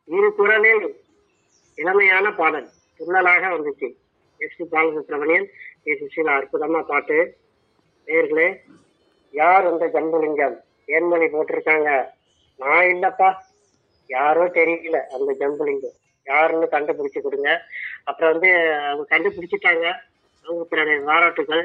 இரு குரலில் இளமையான பாடல் துள்ளலாக வந்துச்சு S P Balasubramanian K Susheela அற்புதமா பாட்டு நேர்களே யார் அந்த ஜம்புலிங்கம் ஏன்மொழி போட்டிருக்காங்க நான் இல்லப்பா யாரோ தெரியல அந்த ஜம்புலிங்கம் யாருன்னு கண்டுபிடிச்சு கொடுங்க அப்புறம் வந்து அவங்க கண்டுபிடிச்சிட்டாங்க அவங்களுக்கு என்னுடைய பாராட்டுகள்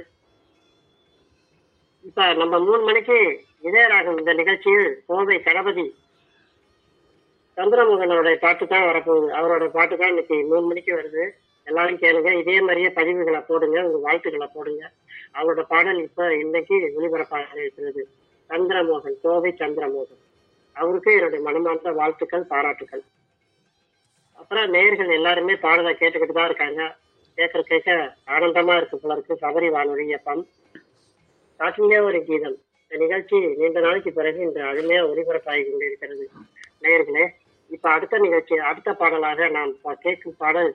இப்ப நம்ம மூணு மணிக்கு இதயராகம் இந்த நிகழ்ச்சியில் கோவை தளபதி சந்திரமோகனோட பாட்டு தான் வரப்போகுது அவரோட பாட்டு தான் இன்னைக்கு மூணு மணிக்கு வருது எல்லாரும் கேளுங்க இதே மாதிரியே பதிவுகளை போடுங்க உங்க வாழ்த்துக்களை போடுங்க அவரோட பாடல் இப்ப இன்னைக்கு ஒளிபரப்பாக இருக்கிறது சந்திரமோகன் கோவை சந்திரமோகன் அவருக்கு என்னுடைய மனமார்ந்த வாழ்த்துக்கள் பாராட்டுக்கள் அப்புறம் நேயர்கள் எல்லாருமே பாடலை கேட்டுக்கிட்டு தான் இருக்காங்க கேட்கற கேட்க ஆனந்தமா இருக்கு போல இருக்கு சபரி வானொலி எப்பம் காட்டுங்களே ஒரு கீதம் இந்த நிகழ்ச்சி நீண்ட நாளைக்கு பிறகு இன்று அருமையா ஒளிபரப்பாகி கொண்டிருக்கிறது நேயர்களே இப்ப அடுத்த நிகழ்ச்சி அடுத்த பாடலாக நாம் பா- கேட்கும் பாடல்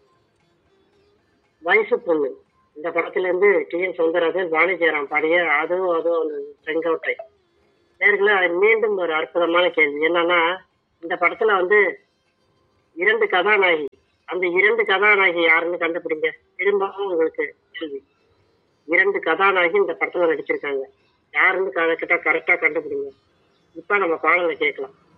வயசு பொண்ணு இந்த படத்திலிருந்து டி என் சௌந்தரராஜன் வாணி ஜெயராம் பாடிய அதுவும் அதுவும் ஒரு செங்கோட்டை நேர்களே மீண்டும் ஒரு அற்புதமான கேள்வி என்னன்னா இந்த படத்துல வந்து இரண்டு கதாநாயகி அந்த இரண்டு கதாநாயகி யாருன்னு கண்டுபிடிங்க திரும்பவும் உங்களுக்கு கேள்வி இரண்டு கதாநாயகி இந்த படத்துல நடிச்சிருக்காங்க யாருன்னு கிட்ட கரெக்டா கண்டுபிடிங்க இப்ப நம்ம பாடலை கேட்கலாம்